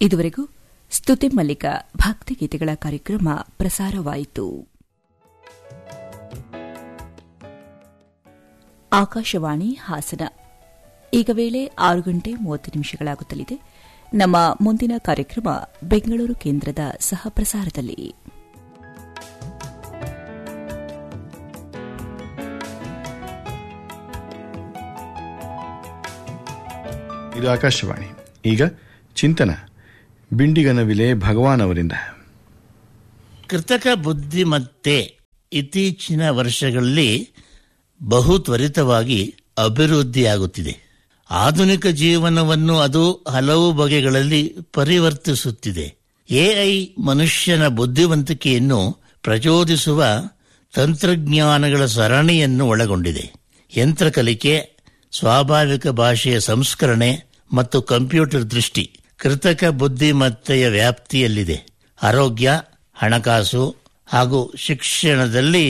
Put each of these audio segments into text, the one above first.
ಇದುವರೆಗೂ ಸ್ತುತಿ ಮಲ್ಲಿಕ ಭಕ್ತಿಗೀತೆಗಳ ಕಾರ್ಯಕ್ರಮ ಪ್ರಸಾರವಾಯಿತು ಆಕಾಶವಾಣಿ ಹಾಸನ ಈಗ ವೇಳೆ ಆರು ಗಂಟೆ ಮೂವತ್ತು ನಿಮಿಷಗಳಾಗುತ್ತಲಿದೆ ನಮ್ಮ ಮುಂದಿನ ಕಾರ್ಯಕ್ರಮ ಬೆಂಗಳೂರು ಕೇಂದ್ರದ ಸಹ ಪ್ರಸಾರದಲ್ಲಿ ಇದು ಆಕಾಶವಾಣಿ ಈಗ ಚಿಂತನ ಬಿಂಡಿಗನವಿಲೆ ಭಗವಾನ್ ಅವರಿಂದ ಕೃತಕ ಬುದ್ಧಿಮತ್ತೆ ಇತ್ತೀಚಿನ ವರ್ಷಗಳಲ್ಲಿ ಬಹು ತ್ವರಿತವಾಗಿ ಅಭಿವೃದ್ಧಿಯಾಗುತ್ತಿದೆ ಆಧುನಿಕ ಜೀವನವನ್ನು ಅದು ಹಲವು ಬಗೆಗಳಲ್ಲಿ ಪರಿವರ್ತಿಸುತ್ತಿದೆ ಎಐ ಮನುಷ್ಯನ ಬುದ್ಧಿವಂತಿಕೆಯನ್ನು ಪ್ರಚೋದಿಸುವ ತಂತ್ರಜ್ಞಾನಗಳ ಸರಣಿಯನ್ನು ಒಳಗೊಂಡಿದೆ ಯಂತ್ರ ಕಲಿಕೆ ಸ್ವಾಭಾವಿಕ ಭಾಷೆಯ ಸಂಸ್ಕರಣೆ ಮತ್ತು ಕಂಪ್ಯೂಟರ್ ದೃಷ್ಟಿ ಕೃತಕ ಬುದ್ಧಿಮತ್ತೆಯ ವ್ಯಾಪ್ತಿಯಲ್ಲಿದೆ ಆರೋಗ್ಯ ಹಣಕಾಸು ಹಾಗೂ ಶಿಕ್ಷಣದಲ್ಲಿ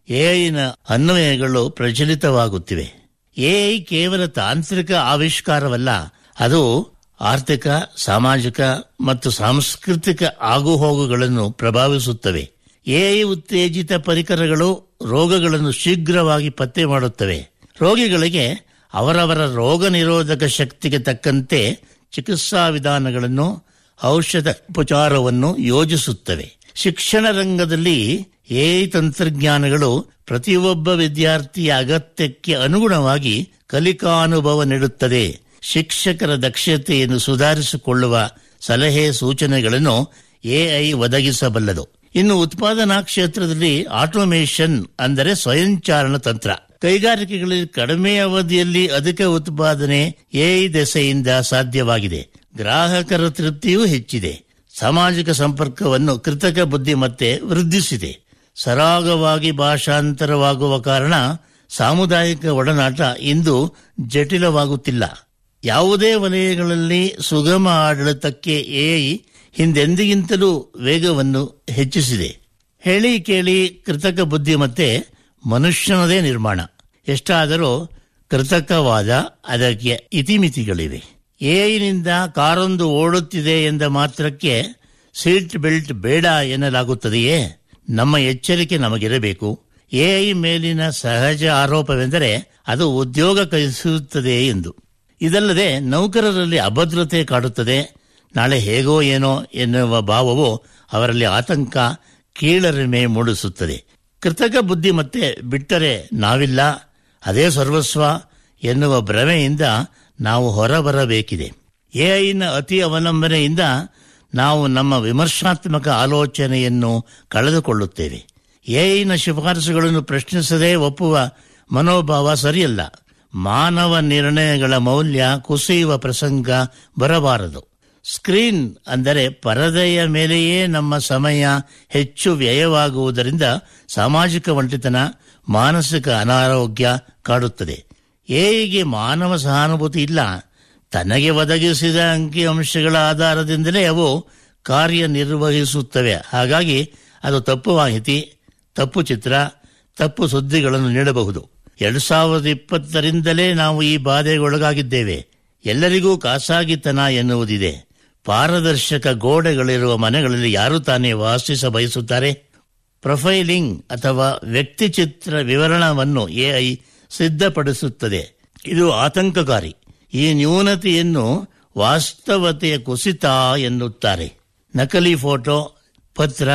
ಎಐನ ಅನ್ವಯಗಳು ಪ್ರಚಲಿತವಾಗುತ್ತಿವೆ ಎಐ ಕೇವಲ ತಾಂತ್ರಿಕ ಆವಿಷ್ಕಾರವಲ್ಲ ಅದು ಆರ್ಥಿಕ ಸಾಮಾಜಿಕ ಮತ್ತು ಸಾಂಸ್ಕೃತಿಕ ಆಗುಹೋಗುಗಳನ್ನು ಪ್ರಭಾವಿಸುತ್ತವೆ ಎಐ ಉತ್ತೇಜಿತ ಪರಿಕರಗಳು ರೋಗಗಳನ್ನು ಶೀಘ್ರವಾಗಿ ಪತ್ತೆ ಮಾಡುತ್ತವೆ ರೋಗಿಗಳಿಗೆ ಅವರವರ ರೋಗ ನಿರೋಧಕ ಶಕ್ತಿಗೆ ತಕ್ಕಂತೆ ಚಿಕಿತ್ಸಾ ವಿಧಾನಗಳನ್ನು ಔಷಧ ಉಪಚಾರವನ್ನು ಯೋಜಿಸುತ್ತವೆ ಶಿಕ್ಷಣ ರಂಗದಲ್ಲಿ ಎಐ ತಂತ್ರಜ್ಞಾನಗಳು ಪ್ರತಿಯೊಬ್ಬ ವಿದ್ಯಾರ್ಥಿಯ ಅಗತ್ಯಕ್ಕೆ ಅನುಗುಣವಾಗಿ ಕಲಿಕಾನುಭವ ನೀಡುತ್ತದೆ ಶಿಕ್ಷಕರ ದಕ್ಷತೆಯನ್ನು ಸುಧಾರಿಸಿಕೊಳ್ಳುವ ಸಲಹೆ ಸೂಚನೆಗಳನ್ನು ಎಐ ಒದಗಿಸಬಲ್ಲದು ಇನ್ನು ಉತ್ಪಾದನಾ ಕ್ಷೇತ್ರದಲ್ಲಿ ಆಟೋಮೇಷನ್ ಅಂದರೆ ಸ್ವಯಂಚಾಲನ ತಂತ್ರ ಕೈಗಾರಿಕೆಗಳಲ್ಲಿ ಕಡಿಮೆ ಅವಧಿಯಲ್ಲಿ ಅಧಿಕ ಉತ್ಪಾದನೆ ಎಐ ದೆಸೆಯಿಂದ ಸಾಧ್ಯವಾಗಿದೆ ಗ್ರಾಹಕರ ತೃಪ್ತಿಯೂ ಹೆಚ್ಚಿದೆ ಸಾಮಾಜಿಕ ಸಂಪರ್ಕವನ್ನು ಕೃತಕ ಬುದ್ಧಿಮತ್ತೆ ವೃದ್ಧಿಸಿದೆ ಸರಾಗವಾಗಿ ಭಾಷಾಂತರವಾಗುವ ಕಾರಣ ಸಾಮುದಾಯಿಕ ಒಡನಾಟ ಇಂದು ಜಟಿಲವಾಗುತ್ತಿಲ್ಲ ಯಾವುದೇ ವಲಯಗಳಲ್ಲಿ ಸುಗಮ ಆಡಳಿತಕ್ಕೆ ಎಐ ಹಿಂದೆಂದಿಗಿಂತಲೂ ವೇಗವನ್ನು ಹೆಚ್ಚಿಸಿದೆ ಹೇಳಿ ಕೇಳಿ ಕೃತಕ ಬುದ್ಧಿಮತ್ತೆ ಮನುಷ್ಯನದೇ ನಿರ್ಮಾಣ ಎಷ್ಟಾದರೂ ಕೃತಕವಾದ ಅದಕ್ಕೆ ಇತಿಮಿತಿಗಳಿವೆ ಎಐನಿಂದ ಕಾರೊಂದು ಓಡುತ್ತಿದೆ ಎಂದ ಮಾತ್ರಕ್ಕೆ ಸೀಟ್ ಬೆಲ್ಟ್ ಬೇಡ ಎನ್ನಲಾಗುತ್ತದೆಯೇ ನಮ್ಮ ಎಚ್ಚರಿಕೆ ನಮಗಿರಬೇಕು ಎಐ ಮೇಲಿನ ಸಹಜ ಆರೋಪವೆಂದರೆ ಅದು ಉದ್ಯೋಗ ಕಲಿಸುತ್ತದೆ ಎಂದು ಇದಲ್ಲದೆ ನೌಕರರಲ್ಲಿ ಅಭದ್ರತೆ ಕಾಡುತ್ತದೆ ನಾಳೆ ಹೇಗೋ ಏನೋ ಎನ್ನುವ ಭಾವವು ಅವರಲ್ಲಿ ಆತಂಕ ಕೀಳರಿಮೆ ಮೂಡಿಸುತ್ತದೆ ಕೃತಕ ಬುದ್ಧಿಮತ್ತೆ ಬಿಟ್ಟರೆ ನಾವಿಲ್ಲ ಅದೇ ಸರ್ವಸ್ವ ಎನ್ನುವ ಭ್ರಮೆಯಿಂದ ನಾವು ಹೊರಬರಬೇಕಿದೆ ಎಐನ ಅತಿ ಅವಲಂಬನೆಯಿಂದ ನಾವು ನಮ್ಮ ವಿಮರ್ಶಾತ್ಮಕ ಆಲೋಚನೆಯನ್ನು ಕಳೆದುಕೊಳ್ಳುತ್ತೇವೆ ಎಐನ ಶಿಫಾರಸುಗಳನ್ನು ಪ್ರಶ್ನಿಸದೆ ಒಪ್ಪುವ ಮನೋಭಾವ ಸರಿಯಲ್ಲ ಮಾನವ ನಿರ್ಣಯಗಳ ಮೌಲ್ಯ ಕುಸಿಯುವ ಪ್ರಸಂಗ ಬರಬಾರದು ಸ್ಕ್ರೀನ್ ಅಂದರೆ ಪರದೆಯ ಮೇಲೆಯೇ ನಮ್ಮ ಸಮಯ ಹೆಚ್ಚು ವ್ಯಯವಾಗುವುದರಿಂದ ಸಾಮಾಜಿಕ ಒಂಟಿತನ ಮಾನಸಿಕ ಅನಾರೋಗ್ಯ ಕಾಡುತ್ತದೆ ಏಗೆ ಮಾನವ ಸಹಾನುಭೂತಿ ಇಲ್ಲ ತನಗೆ ಒದಗಿಸಿದ ಅಂಕಿ ಅಂಶಗಳ ಆಧಾರದಿಂದಲೇ ಅವು ಕಾರ್ಯನಿರ್ವಹಿಸುತ್ತವೆ ಹಾಗಾಗಿ ಅದು ತಪ್ಪು ಮಾಹಿತಿ ತಪ್ಪು ಚಿತ್ರ ತಪ್ಪು ಸುದ್ದಿಗಳನ್ನು ನೀಡಬಹುದು ಎರಡು ಸಾವಿರದ ಇಪ್ಪತ್ತರಿಂದಲೇ ನಾವು ಈ ಬಾಧೆಗೊಳಗಾಗಿದ್ದೇವೆ ಎಲ್ಲರಿಗೂ ಖಾಸಗಿತನ ಎನ್ನುವುದಿದೆ ಪಾರದರ್ಶಕ ಗೋಡೆಗಳಿರುವ ಮನೆಗಳಲ್ಲಿ ಯಾರು ತಾನೇ ವಾಸಿಸ ಬಯಸುತ್ತಾರೆ ಪ್ರೊಫೈಲಿಂಗ್ ಅಥವಾ ವ್ಯಕ್ತಿಚಿತ್ರ ವಿವರಣವನ್ನು ಎಐ ಸಿದ್ಧಪಡಿಸುತ್ತದೆ ಇದು ಆತಂಕಕಾರಿ ಈ ನ್ಯೂನತೆಯನ್ನು ವಾಸ್ತವತೆಯ ಕುಸಿತ ಎನ್ನುತ್ತಾರೆ ನಕಲಿ ಫೋಟೋ ಪತ್ರ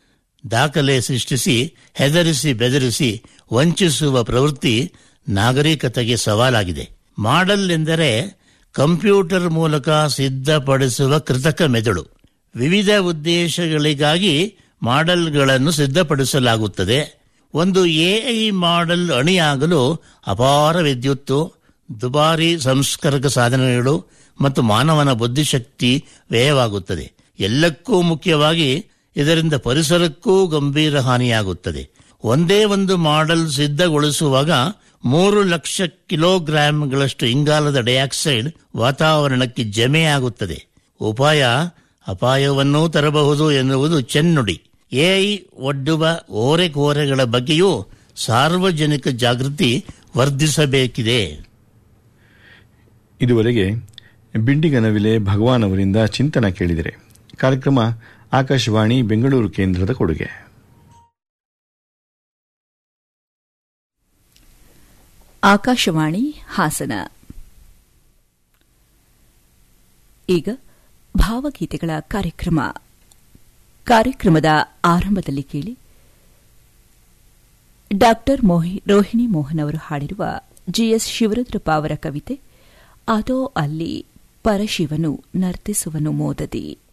ದಾಖಲೆ ಸೃಷ್ಟಿಸಿ ಹೆದರಿಸಿ ಬೆದರಿಸಿ ವಂಚಿಸುವ ಪ್ರವೃತ್ತಿ ನಾಗರಿಕತೆಗೆ ಸವಾಲಾಗಿದೆ ಮಾಡೆಲ್ ಎಂದರೆ ಕಂಪ್ಯೂಟರ್ ಮೂಲಕ ಸಿದ್ಧಪಡಿಸುವ ಕೃತಕ ಮೆದುಳು ವಿವಿಧ ಉದ್ದೇಶಗಳಿಗಾಗಿ ಮಾಡೆಲ್ಗಳನ್ನು ಸಿದ್ಧಪಡಿಸಲಾಗುತ್ತದೆ ಒಂದು ಎಐ ಮಾಡೆಲ್ ಅಣಿಯಾಗಲು ಅಪಾರ ವಿದ್ಯುತ್ತು ದುಬಾರಿ ಸಂಸ್ಕರಕ ಸಾಧನಗಳು ಮತ್ತು ಮಾನವನ ಬುದ್ಧಿಶಕ್ತಿ ವ್ಯಯವಾಗುತ್ತದೆ ಎಲ್ಲಕ್ಕೂ ಮುಖ್ಯವಾಗಿ ಇದರಿಂದ ಪರಿಸರಕ್ಕೂ ಗಂಭೀರ ಹಾನಿಯಾಗುತ್ತದೆ ಒಂದೇ ಒಂದು ಮಾಡೆಲ್ ಸಿದ್ಧಗೊಳಿಸುವಾಗ ಮೂರು ಲಕ್ಷ ಕಿಲೋಗ್ರಾಂಗಳಷ್ಟು ಇಂಗಾಲದ ಡೈಆಕ್ಸೈಡ್ ವಾತಾವರಣಕ್ಕೆ ಜಮೆಯಾಗುತ್ತದೆ ಉಪಾಯ ಅಪಾಯವನ್ನೂ ತರಬಹುದು ಎನ್ನುವುದು ಚೆನ್ನುಡಿ ಎಐ ಒಡ್ಡುವ ಓರೆಕೋರೆಗಳ ಬಗ್ಗೆಯೂ ಸಾರ್ವಜನಿಕ ಜಾಗೃತಿ ವರ್ಧಿಸಬೇಕಿದೆ ಇದುವರೆಗೆ ಬಿಂಡಿಗನವಿಲೆ ಭಗವಾನ್ ಅವರಿಂದ ಚಿಂತನ ಕೇಳಿದರೆ ಕಾರ್ಯಕ್ರಮ ಆಕಾಶವಾಣಿ ಬೆಂಗಳೂರು ಕೇಂದ್ರದ ಕೊಡುಗೆ ಆಕಾಶವಾಣಿ ಹಾಸನ ಈಗ ಭಾವಗೀತೆಗಳ ಕಾರ್ಯಕ್ರಮ ಕಾರ್ಯಕ್ರಮದ ಆರಂಭದಲ್ಲಿ ಕೇಳಿ ಡಾಕ್ಟರ್ ರೋಹಿಣಿ ಮೋಹನ್ ಅವರು ಹಾಡಿರುವ ಜಿಎಸ್ ಶಿವರುದ್ರಪ್ಪ ಅವರ ಕವಿತೆ ಅದೋ ಅಲ್ಲಿ ಪರಶಿವನು ನರ್ತಿಸುವನು ಮೋದದಿ